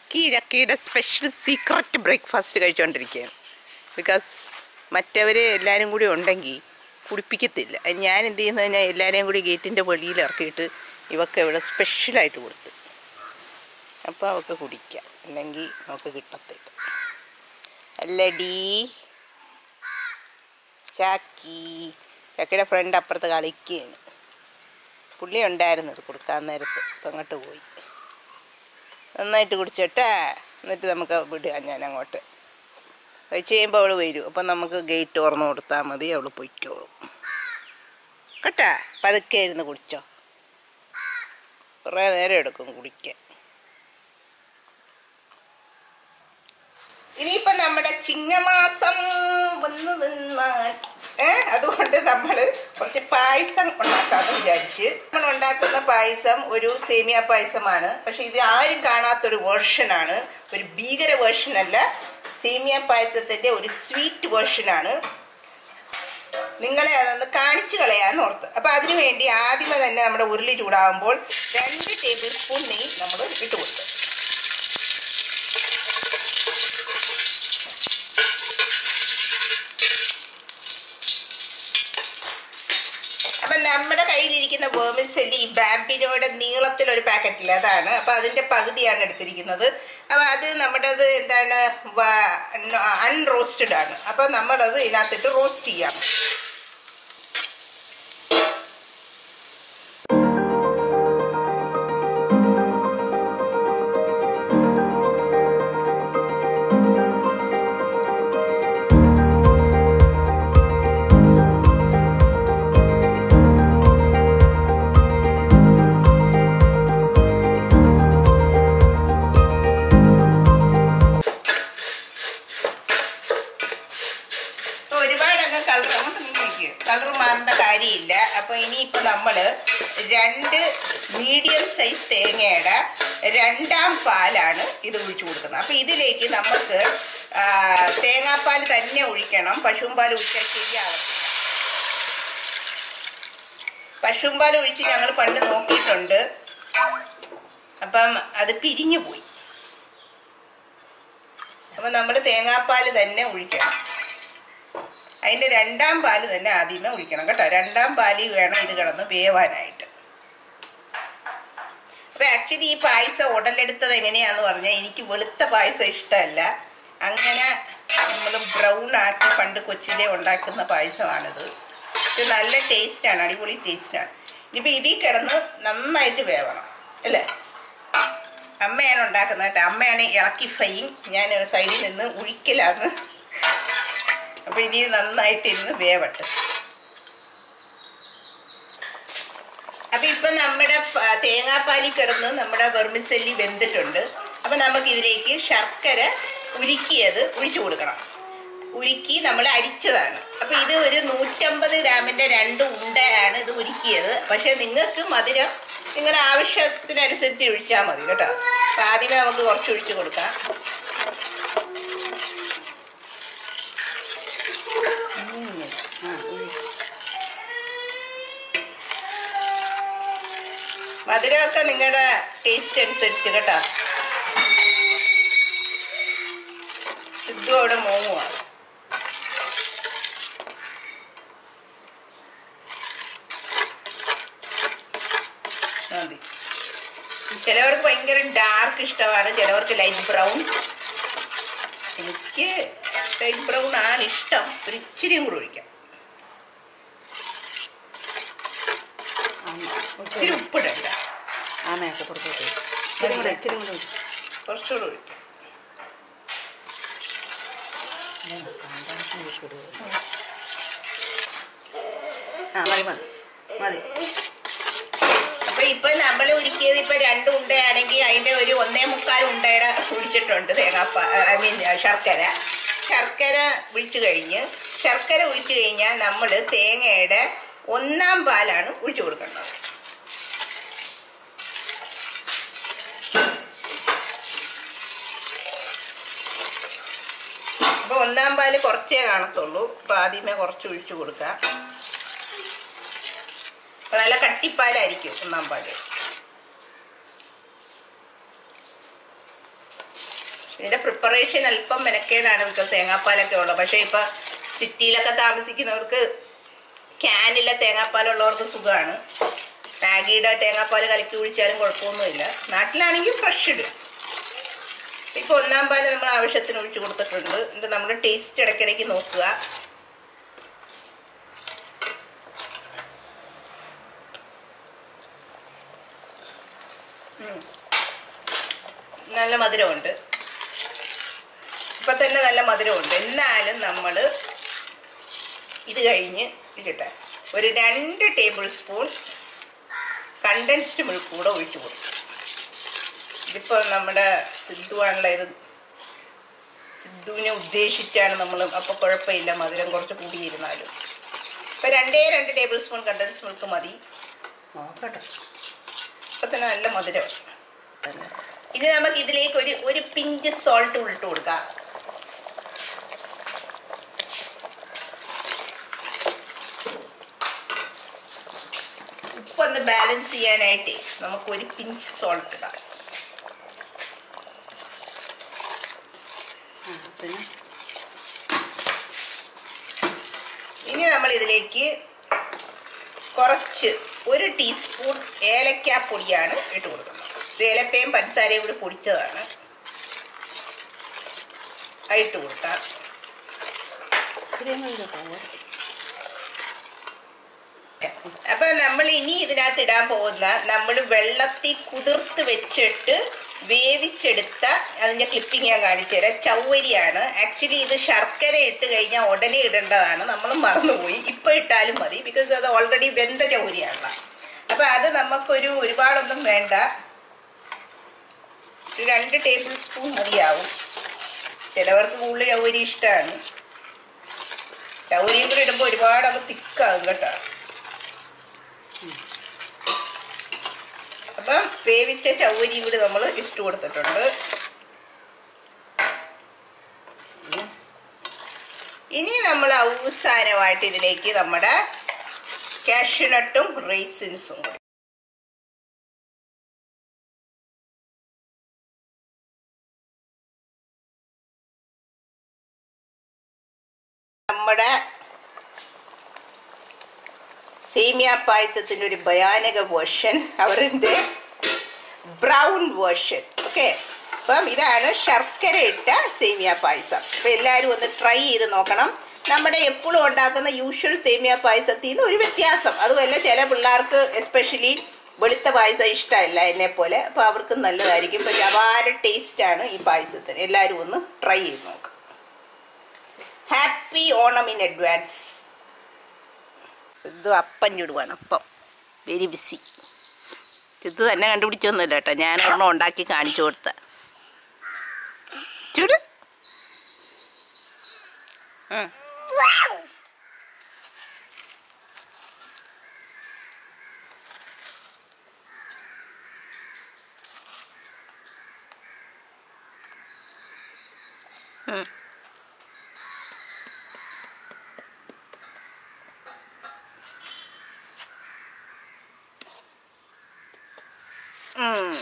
Lucky ലക്കിയുടെ special secret breakfast കഴിച്ചുകൊണ്ടിരിക്കുകയാണ് because മറ്റവർ എല്ലാവരും കൂടി ഉണ്ടെങ്കിൽ കുടിപ്പിക്കത്തില്ല അത് ഞാൻ എന്ത് ചെയ്യുന്നത് ഞാൻ എല്ലാവരെയും കൂടി ഗേറ്റിൻ്റെ വെളിയിൽ ഇറക്കിയിട്ട് ഇവക്ക് ഇവിടെ സ്പെഷ്യലായിട്ട് കൊടുത്തു അപ്പോൾ അവൾക്ക് കുടിക്കാം അല്ലെങ്കിൽ നമുക്ക് കിട്ടത്തില്ല അല്ലടി ചാക്കി ചക്കിയുടെ ഫ്രണ്ട് അപ്പുറത്ത് കളിക്കുകയാണ് പുള്ളി ഉണ്ടായിരുന്നു ഇത് കൊടുക്കാൻ നേരത്ത് ഇപ്പം അങ്ങോട്ട് പോയി നന്നായിട്ട് കുടിച്ചോട്ടെ എന്നിട്ട് നമുക്ക് വിടുക ഞാൻ അങ്ങോട്ട് കഴിച്ച് കഴിയുമ്പോൾ അവൾ വരും അപ്പം നമുക്ക് ഗേറ്റ് തുറന്നു കൊടുത്താൽ മതി അവൾ പൊയ്ക്കോളും കേട്ടാ പതുക്കെ ഇരുന്ന് കുടിച്ചോ കുറേ നേരം എടുക്കും കുടിക്കാൻ ഇനിയിപ്പം നമ്മുടെ ചിങ്ങമാസം വന്നു നിന്നാൽ ഏ അതുകൊണ്ട് നമ്മൾ കുറച്ച് പായസം ഉണ്ടാക്കാമെന്ന് വിചാരിച്ച് നമ്മൾ ഉണ്ടാക്കുന്ന പായസം ഒരു സേമിയ പായസമാണ് പക്ഷെ ഇത് ആരും കാണാത്തൊരു വേർഷനാണ് ഒരു ഭീകര വേർഷനല്ല സേമിയ പായസത്തിന്റെ ഒരു സ്വീറ്റ് വേർഷനാണ് നിങ്ങളെ അതൊന്ന് കാണിച്ചു കളയാന്ന് ഓർത്ത് അപ്പൊ അതിനു വേണ്ടി ആദ്യമേ തന്നെ നമ്മുടെ ഉരുളി ചൂടാകുമ്പോൾ രണ്ട് ടേബിൾ സ്പൂൺ നെയ്യ് നമ്മൾ ഇട്ട് കൊടുത്തു അപ്പൊ നമ്മുടെ കയ്യിലിരിക്കുന്ന വേമിസെല്ലി ഈ ബാമ്പിനോടെ നീളത്തിലൊരു പാക്കറ്റിൽ അതാണ് അപ്പൊ അതിന്റെ പകുതിയാണ് എടുത്തിരിക്കുന്നത് അപ്പൊ അത് നമ്മുടേത് എന്താണ് അൺറോസ്റ്റഡ് ആണ് അപ്പൊ നമ്മളത് ഇതിനകത്തിട്ട് റോസ്റ്റ് ചെയ്യാം അപ്പൊ ഒരുപാട് അങ്ങ് കളർ അങ്ങോട്ട് നീക്കി കളർ മാറേണ്ട കാര്യമില്ല അപ്പൊ ഇനിയിപ്പോ നമ്മള് രണ്ട് മീഡിയം സൈസ് തേങ്ങയുടെ രണ്ടാം പാലാണ് ഇത് ഒഴിച്ചു കൊടുക്കുന്നത് അപ്പൊ ഇതിലേക്ക് നമുക്ക് ആ, തേങ്ങാപ്പാൽ തന്നെ ഒഴിക്കണം പശുവും പാൽ ഒഴിച്ചാൽ ശരിയാവും പശുവും പാൽ ഒഴിച്ച് ഞങ്ങൾ പണ്ട് നോക്കിയിട്ടുണ്ട് അപ്പം അത് പിരിഞ്ഞു പോയി അപ്പം നമ്മൾ തേങ്ങാപ്പാൽ തന്നെ ഒഴിക്കണം അതിൻ്റെ രണ്ടാം പാല് തന്നെ ആദ്യമേ ഒഴിക്കണം കേട്ടോ രണ്ടാം പാലിൽ വേണം ഇത് കിടന്ന് വേവാനായിട്ട് അപ്പൊ ആക്ച്വലി ഈ പായസം ഉടലെടുത്തത് എങ്ങനെയാന്ന് പറഞ്ഞാൽ എനിക്ക് വെളുത്ത പായസം ഇഷ്ടമല്ല അങ്ങനെ നമ്മൾ ബ്രൗൺ ആക്കി പണ്ട് കൊച്ചിലെ ഉണ്ടാക്കുന്ന പായസമാണിത് ഇത് നല്ല ടേസ്റ്റാണ് അടിപൊളി ടേസ്റ്റാണ് ഇനിയിപ്പോൾ ഇതിൽ കിടന്ന് നന്നായിട്ട് വേവണം അല്ലേ അമ്മയാണ് ഉണ്ടാക്കുന്നത് കേട്ടോ അമ്മയാണ് ഇളക്കി ഫ്രൈയും ഞാൻ സൈഡിൽ നിന്ന് ഒഴിക്കലാണ് അപ്പൊ ഇനി നന്നായിട്ട് ഇരുന്ന് വേവട്ടെ അപ്പൊ ഇപ്പൊ നമ്മുടെ പ- തേങ്ങാപ്പാലിൽ കിടന്ന് നമ്മുടെ വെർമിസല്ലി വെന്തിട്ടുണ്ട് അപ്പൊ നമുക്ക് ഇതിലേക്ക് ശർക്കര ഉരുക്കിയത് ഒഴിച്ചു കൊടുക്കണം ഉരുക്കി നമ്മൾ അരിച്ചതാണ് അപ്പൊ ഇത് ഒരു നൂറ്റമ്പത് ഗ്രാമിന്റെ രണ്ട് ഉണ്ടയാണ് ഇത് ഉരുക്കിയത് പക്ഷെ നിങ്ങൾക്ക് മധുരം നിങ്ങളുടെ ആവശ്യത്തിനനുസരിച്ച് ഒഴിച്ചാൽ മതി കേട്ടോ അപ്പൊ ആദ്യമേ നമുക്ക് കുറച്ച് ഒഴിച്ചു കൊടുക്കാം ഇങ്ങനെ. ആ, ഒഴി. മധുരമൊക്കെ നിങ്ങളുടെ ടേസ്റ്റ് അനുസരിച്ച് കേട്ടോ സിദ്ധു അവിടെ മോങ്ങുവാണ് മതി ചിലവർക്ക് ഭയങ്കര ഡാർക്ക് ഇഷ്ടമാണ് ചിലവർക്ക് ലൈറ്റ് ബ്രൗൺ എനിക്ക് ലൈറ്റ് ബ്രൗൺ ആണ് ഇഷ്ടം ഒരു ഇച്ചിരിയും കൂടി ഒഴിക്കാം ഇച്ചിരി ഉപ്പിടണ്ട ആ മേശപ്പുറത്തോട്ട് ഇച്ചിരി കൂടെ ഇച്ചിരി കൂടെ ഒഴിച്ച്. കുറച്ചുകൂടെ ഒഴിക്കാം ഉം, കാന്താരി ഒഴിച്ചിടുക. ആ മതി മതി മതി അപ്പൊ ഇപ്പൊ നമ്മൾ ഉരുക്കിയത് ഇപ്പൊ രണ്ട് ഉണ്ടയാണെങ്കിൽ അതിന്റെ ഒരു ഒന്നേ മുക്കാൽ ഉണ്ടയുടെ ഒഴിച്ചിട്ടുണ്ട് തേങ്ങാപ്പ ഐ മീൻ ശർക്കര ശർക്കര ഒഴിച്ചു കഴിഞ്ഞ് ശർക്കര ഒഴിച്ചു കഴിഞ്ഞാൽ നമ്മൾ തേങ്ങയുടെ ഒന്നാം പാലാണ് ഒഴിച്ചു കൊടുക്കേണ്ടത് അപ്പൊ ഒന്നാം പാല് കുറച്ചേ കാണത്തുള്ളൂ അപ്പൊ ആദ്യമേ കുറച്ച് ഒഴിച്ചു കൊടുക്കാം അപ്പൊ നല്ല കട്ടിപ്പാലായിരിക്കും ഒന്നാം പാല് ഇതിന്റെ പ്രിപ്പറേഷൻ അല്പം മെനക്കേടാണ് ബിക്കോസ് തേങ്ങാപ്പാലൊക്കെ ഉള്ളത് പക്ഷെ ഇപ്പൊ സിറ്റിയിലൊക്കെ താമസിക്കുന്നവർക്ക് ക്യാനിലെ തേങ്ങാപ്പാലുള്ളവർക്ക് സുഖമാണ് മാഗിയുടെ തേങ്ങാപ്പാൽ കലക്കി കുഴിച്ചാലും കുഴപ്പമൊന്നുമില്ല നാട്ടിലാണെങ്കിൽ ഫ്രഷ് ഇടും ഇപ്പൊ ഒന്നാം പാല് നമ്മൾ ആവശ്യത്തിന് ഒഴിച്ചു കൊടുത്തിട്ടുണ്ട് എന്നിട്ട് നമ്മൾ ടേസ്റ്റ് ഇടയ്ക്കിടയ്ക്ക് നോക്കുക ഉം. നല്ല മധുരമുണ്ട് ഇപ്പൊ തന്നെ നല്ല മധുരമുണ്ട് എന്നാലും നമ്മൾ ഇത് കഴിഞ്ഞ് ഇരിക്കട്ടെ ഒരു രണ്ട് ടേബിൾ സ്പൂൺ കണ്ടൻസ്ഡ് മിൽക്ക് കൂടെ ഒഴിച്ചു കൊടുക്കും ഇതിപ്പോ നമ്മുടെ സിദ്ധുവാണല്ലോ ഇത് സിദ്ധുവിനെ ഉദ്ദേശിച്ചാണ് നമ്മൾ അപ്പൊ കുഴപ്പമില്ല മധുരം കുറച്ച് കൂടിയിരുന്നാലും ഇപ്പൊ രണ്ടേ രണ്ട് ടേബിൾ സ്പൂൺ കണ്ടൻസ് മിൽക്ക് മതി നോക്കട്ടെ ഇപ്പൊ തന്നെ നല്ല മധുരം ഇനി നമുക്ക് ഇതിലേക്ക് ഒരു ഒരു പിഞ്ച് സോൾട്ട് ഇട്ട് കൊടുക്കാം ഉപ്പൊന്ന് ബാലൻസ് ചെയ്യാനായിട്ടേ നമുക്ക് ഒരു പിഞ്ച് സോൾട്ട് ഇടാം ആ, പിന്നെ ഇനി നമ്മൾ ഇതിലേക്ക് കുറച്ച് ഒരു ടീസ്പൂൺ ഏലക്കാപ്പൊടിയാണ് ഇട്ട് കൊടുക്കുന്നത് ഇത് ഏലക്കയും പഞ്ചസാരയും കൂടി പൊടിച്ചതാണ് അത് ഇട്ട് കൊടുക്കാം ഇത്രയും കഴിഞ്ഞിട്ടോ അപ്പൊ നമ്മൾ ഇനി ഇതിനകത്ത് ഇടാൻ പോകുന്ന നമ്മൾ വെള്ളത്തിൽ കുതിർത്ത് വെച്ചിട്ട് വേവിച്ചെടുത്ത അതിന്റെ ക്ലിപ്പിംഗ് ഞാൻ കാണിച്ചു തരാം ചൗവരിയാണ് ആക്ച്വലി ഇത് ശർക്കര ഇട്ട് കഴിഞ്ഞാൽ ഉടനെ ഇടേണ്ടതാണ് നമ്മൾ മറന്നുപോയി ഇപ്പൊ ഇട്ടാലും മതി ബിക്കോസ് അത് ഓൾറെഡി വെന്ത ചൗവരിയാണല്ലോ അപ്പൊ അത് നമുക്കൊരു ഒരുപാടൊന്നും വേണ്ട ഒരു രണ്ട് ടേബിൾ സ്പൂൺ മതിയാവും ചിലവർക്ക് കൂടുതൽ ചൗവരി ഇഷ്ടമാണ് ചൗവരിയും കൂടി ഇടുമ്പോൾ ഒരുപാട് അത് തിക്കാകും കേട്ടോ അപ്പം വേവിച്ച ചൗവരിയും കൂടി നമ്മൾ ഇഷ്ടു കൊടുത്തിട്ടുണ്ട് ഇനി നമ്മൾ അവസാനമായിട്ട് ഇതിലേക്ക് നമ്മുടെ കാഷ്യൂനട്ടും റേസിൻസും കൂടി നമ്മുടെ സേമിയ പായസത്തിന്റെ ഒരു ഭയാനക വേർഷൻ അവരുടെ ബ്രൗൺ വേർഷൻ ഓക്കെ അപ്പം ഇതാണ് ശർക്കര ഇട്ട സേമിയ പായസം അപ്പം എല്ലാവരും ഒന്ന് ട്രൈ ചെയ്ത് നോക്കണം നമ്മുടെ എപ്പോഴും ഉണ്ടാക്കുന്ന യൂഷ്വൽ സേമിയ പായസത്തിൽ നിന്ന് ഒരു വ്യത്യാസം അതുമല്ല ചില പിള്ളേർക്ക് എസ്പെഷ്യലി വെളുത്ത പായസം ഇഷ്ടമല്ല എന്നെ പോലെ അപ്പോൾ അവർക്ക് നല്ലതായിരിക്കും പക്ഷെ അപാര ടേസ്റ്റാണ് ഈ പായസത്തിന് എല്ലാവരും ഒന്ന് ട്രൈ ചെയ്ത് നോക്കാം happy Onam in advance Sidhu appam ചുടുവാണ് അപ്പം വെരി ബിസി സിദ്ധു തന്നെ കണ്ടുപിടിച്ചൊന്നുമില്ല കേട്ടോ ഞാൻ ഒരെണ്ണം ഉണ്ടാക്കി കാണിച്ചു കൊടുത്ത ചുട് ഉം. ഉം. ഉം.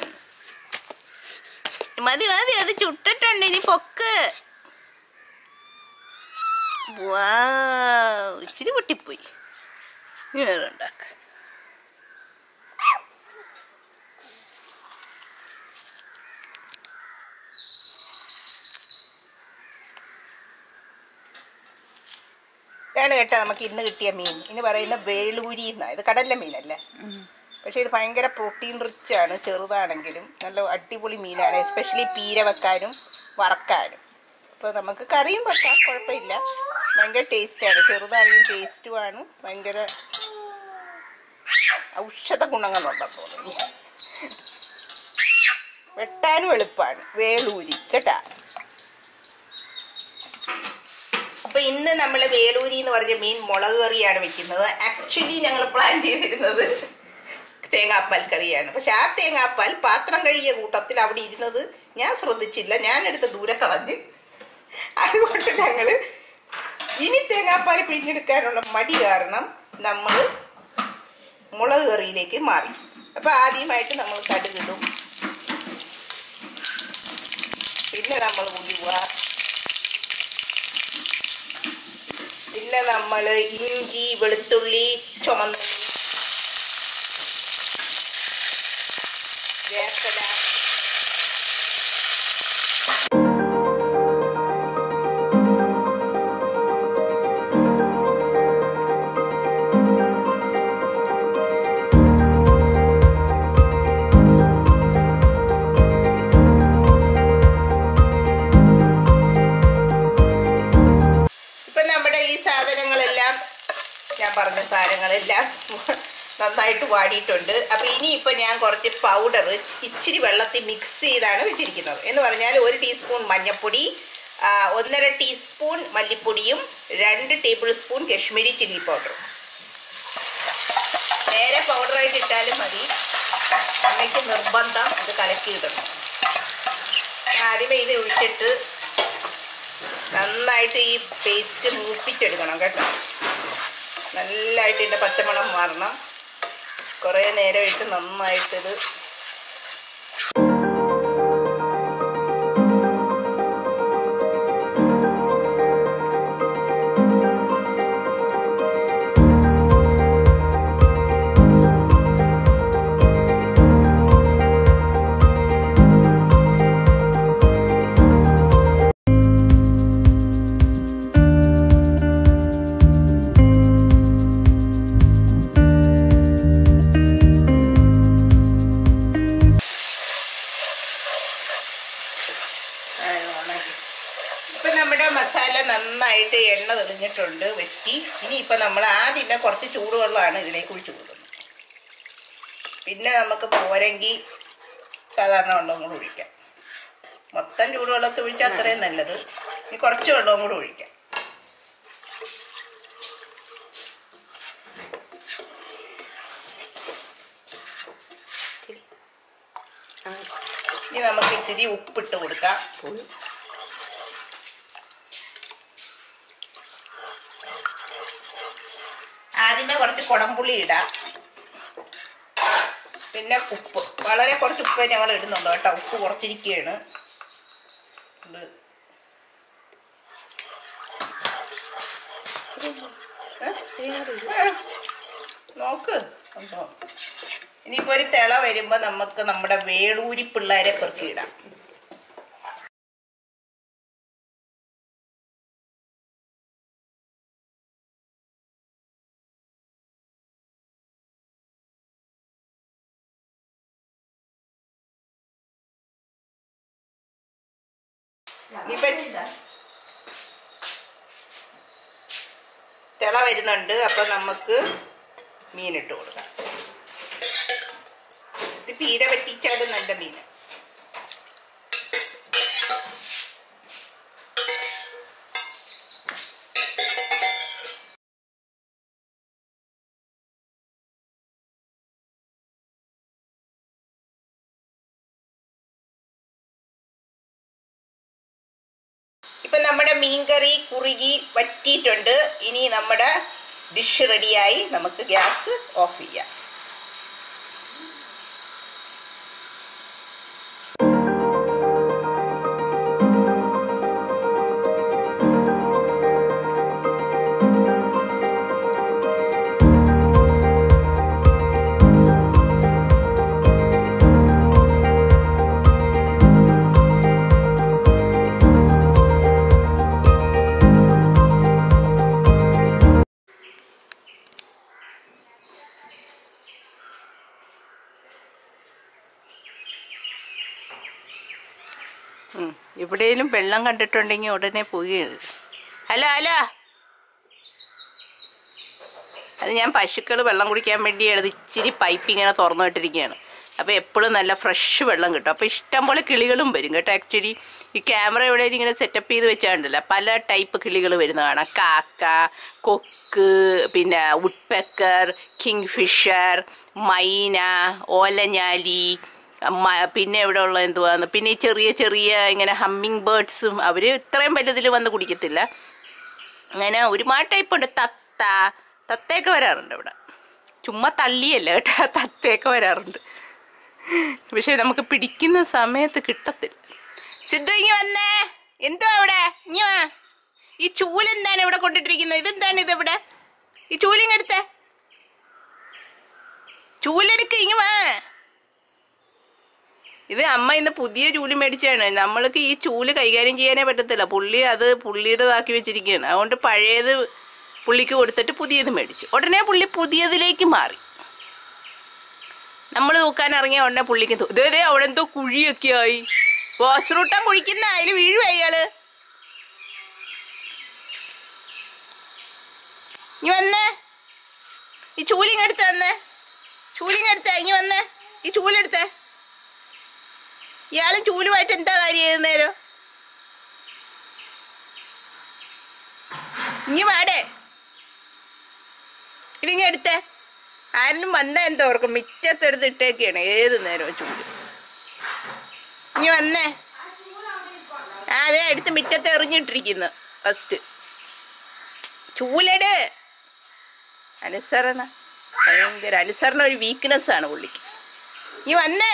മതി മതി അത് ചുട്ടിട്ടുണ്ട് ഇനി പൊക്ക് വൗ, ഇച്ചിരി പൊട്ടിപ്പോയി ഇനി വേറെ ഉണ്ടാക്ക ഇതാണ് കേട്ടോ നമുക്ക് ഇന്ന് കിട്ടിയ മീൻ ഇനി പറയുന്ന വേളൂരി എന്നാ ഇത് കടലിലെ മീനല്ലേ പക്ഷേ ഇത് ഭയങ്കര പ്രോട്ടീൻ റിച്ച് ആണ് ചെറുതാണെങ്കിലും നല്ല അടിപൊളി മീനാണ് എസ്പെഷ്യലി പീര വെക്കാനും വറക്കാനും അപ്പോൾ നമുക്ക് കറിയും വെക്കാം കുഴപ്പമില്ല ഭയങ്കര ടേസ്റ്റാണ് ചെറുതാണെങ്കിലും ടേസ്റ്റുമാണ് ഭയങ്കര ഔഷധ ഗുണങ്ങളുണ്ടെന്ന് തോന്നുന്നു വെട്ടാനും എളുപ്പമാണ് വേളൂരി കേട്ടാ അപ്പൊ ഇന്ന് നമ്മൾ വേളൂരി എന്ന് പറഞ്ഞ മീൻ മുളക് കറിയാണ് വെക്കുന്നത് ആക്ച്വലി ഞങ്ങൾ പ്ലാൻ ചെയ്തിരുന്നത് തേങ്ങാപ്പാൽ കറിയാണ് പക്ഷെ ആ തേങ്ങാപ്പാൽ പാത്രം കഴുകിയ കൂട്ടത്തിൽ അവിടെ ഇരുന്നത് ഞാൻ ശ്രദ്ധിച്ചില്ല ഞാൻ എടുത്ത് ദൂരെ കളഞ്ഞ് അതുകൊണ്ട് ഞങ്ങള് ഇനി തേങ്ങാപ്പാൽ പിഴിഞ്ഞെടുക്കാനുള്ള മടി കാരണം നമ്മൾ മുളക് കറിയിലേക്ക് മാറി അപ്പൊ ആദ്യമായിട്ട് നമ്മൾ കടുകിടും പിന്നെ പിന്നെ നമ്മൾ ഉലുവ പിന്നെ നമ്മൾ ഇഞ്ചി വെളുത്തുള്ളി ചുമന്നുള്ളി വേപ്പില ഇപ്പൊ നമ്മുടെ ഈ സാധനങ്ങളെല്ലാം ഞാൻ പറഞ്ഞ സാധനങ്ങളെല്ലാം നന്നായിട്ട് വാടിയിട്ടുണ്ട് അപ്പൊ ഇനിയിപ്പോ ഞാൻ കുറച്ച് പൗഡർ ഇച്ചിരി വെള്ളത്തിൽ മിക്സ് ചെയ്താണ് വെച്ചിരിക്കുന്നത് എന്ന് പറഞ്ഞാൽ ഒരു ടീസ്പൂൺ മഞ്ഞൾപ്പൊടി ആ, ഒന്നര ടീസ്പൂൺ മല്ലിപ്പൊടിയും രണ്ട് ടേബിൾ സ്പൂൺ കശ്മീരി ചില്ലി പൗഡറും നേരെ പൗഡറായിട്ട് ഇട്ടാലും മതി അമ്മയ്ക്ക് നിർബന്ധം ഇത് കലക്കിയിടണം ഞാൻ ആദ്യമേ ഇത് ഒഴിച്ചിട്ട് നന്നായിട്ട് ഈ പേസ്റ്റ് മൂപ്പിച്ചെടുക്കണം കേട്ടോ നല്ലതായിട്ട് ഇതിൻ്റെ പച്ചമണം മാറണം കുറേ നേരം ഇട്ട് നന്നായിട്ടിത് ഇപ്പം നമ്മുടെ മസാല നന്നായിട്ട് എണ്ണ തെളിഞ്ഞിട്ടുണ്ട് വെറ്റി ഇനിയിപ്പോൾ നമ്മൾ ആദ്യമേ കുറച്ച് ചൂടുവെള്ളമാണ് ഇതിലേക്ക് ഒഴിച്ചു കൊടുക്കുന്നത് പിന്നെ നമുക്ക് പോരെങ്കിൽ സാധാരണ വെള്ളവും കൂടെ ഒഴിക്കാം മൊത്തം ചൂടുവെള്ളത്തിൽ ഒഴിച്ചാൽ അത്രയും നല്ലത് ഇനി കുറച്ച് വെള്ളവും കൂടെ ഒഴിക്കാം ആ ഇനി നമുക്ക് ഇച്ചിരി ഉപ്പിട്ട് കൊടുക്കാം പോയി ആദ്യമേ കുറച്ച് കുടംപുളി ഇടാം പിന്നെ ഉപ്പ് വളരെ കുറച്ച് ഉപ്പ് ഞങ്ങൾ ഇടുന്നുള്ളൂ കേട്ടോ ഉപ്പ് കുറച്ചിരിക്കുകയാണ് ഇത് ഏ? ഏ, നോക്ക് ഉണ്ടോ ഇനിയിപ്പോ ഒരു തിള വരുമ്പോ നമുക്ക് നമ്മുടെ വേളൂരി പിള്ളേരെ പെറുക്കിയിടാം ഇപ്പൊ തിള വരുന്നുണ്ട് അപ്പൊ നമുക്ക് മീനിട്ട് കൊടുക്കാം ഇത് പീര പറ്റിച്ചാലും നല്ല മീൻ ഇപ്പൊ നമ്മുടെ മീൻകറി കുറുകി വറ്റിയിട്ടുണ്ട് ഇനി നമ്മുടെ ഡിഷ് റെഡിയായി നമുക്ക് ഗ്യാസ് ഓഫ് ചെയ്യാം എവിടെയും വെള്ളം കണ്ടിട്ടുണ്ടെങ്കിൽ ഉടനെ പോയി ഹലോ ഹലോ അത് ഞാൻ പശുക്കൾ വെള്ളം കുടിക്കാൻ വേണ്ടി അത് ഇച്ചിരി പൈപ്പ് ഇങ്ങനെ തുറന്നു വിട്ടിരിക്കുകയാണ് അപ്പോൾ എപ്പോഴും നല്ല ഫ്രഷ് വെള്ളം കിട്ടും അപ്പോൾ ഇഷ്ടം പോലെ കിളികളും വരും കേട്ടോ ആക്ച്വലി ഈ ക്യാമറ എവിടെയും ഇങ്ങനെ സെറ്റപ്പ് ചെയ്ത് വെച്ചാണ്ടല്ല പല ടൈപ്പ് കിളികൾ വരുന്ന കാണാം കാക്ക കൊക്ക് പിന്നെ ഉഡ്പെക്കർ കിങ് ഫിഷർ മൈന ഓലഞ്ഞാലി മ- പിന്നെ ഇവിടെ ഉള്ള എന്തുവാന്ന് പിന്നെ ഈ ചെറിയ ചെറിയ ഇങ്ങനെ ഹമ്മിങ് ബേർഡ്സും അവർ ഇത്രയും വലുതിൽ വന്ന് കുടിക്കത്തില്ല അങ്ങനെ ഒരുപാട് ടൈപ്പ് ഉണ്ട് തത്ത തത്തയൊക്കെ വരാറുണ്ട് ഇവിടെ ചുമ്മാ തള്ളിയല്ല കേട്ടോ തത്തയൊക്കെ വരാറുണ്ട് പക്ഷെ നമുക്ക് പിടിക്കുന്ന സമയത്ത് കിട്ടത്തില്ല സിദ്ധു ഇങ്ങി വന്നേ എന്തോ അവിടെ ഇങ്ങി വാ ഈ ചൂലെന്താണ് ഇവിടെ കൊണ്ടിട്ടിരിക്കുന്നത് ഇതെന്താണ് ഇത് ഇവിടെ ഈ ചൂലിങ് എടുത്തേ ചൂലെടുക്ക് ഇങ്ങി വാ ഇത് അമ്മ ഇന്ന് പുതിയ ചൂല് മേടിച്ചാണ് നമ്മൾക്ക് ഈ ചൂല് കൈകാര്യം ചെയ്യാനേ പറ്റത്തില്ല പുള്ളി അത് പുള്ളിയുടേതാക്കി വെച്ചിരിക്കുകയാണ് അതുകൊണ്ട് പഴയത് പുള്ളിക്ക് കൊടുത്തിട്ട് പുതിയത് മേടിച്ചു ഉടനെ പുള്ളി പുതിയതിലേക്ക് മാറി നമ്മൾ തൂക്കാൻ ഇറങ്ങിയ ഉടനെ പുള്ളിക്ക് തൂ- ദേ ദേ അവിടെ എന്തോ കുഴിയൊക്കെ ആയി വാസ്റൂട്ടം കുഴിക്കുന്ന അതിൽ വീഴുവ അയാള് ഇനി വന്നേ ഈ ചൂലിങ് എടുത്ത് വന്നേ ചൂലിങ് എടുത്തേ ഇനി വന്നേ ഈ ചൂലെടുത്തേ ഇയാളും ചൂലുമായിട്ട് എന്താ കാര്യം ചെയ്ത് നേരം ഇനി വാടേ ഇതിങ്ങ എടുത്തേ ആരും വന്ന എന്താ ഓർക്കും മിറ്റത്തെടുത്ത് ഇട്ടേക്കാണ് ഏത് നേരവും ചൂല് ഇനി വന്നേ ആ അതെ എടുത്ത് മിറ്റത്ത് എറിഞ്ഞിട്ടിരിക്കുന്നു ഫസ്റ്റ് ചൂലെട് അനുസരണ ഭയങ്കര അനുസരണ ഒരു വീക്ക്നെസ് ആണ് പുള്ളിക്ക് ഇനി വന്നേ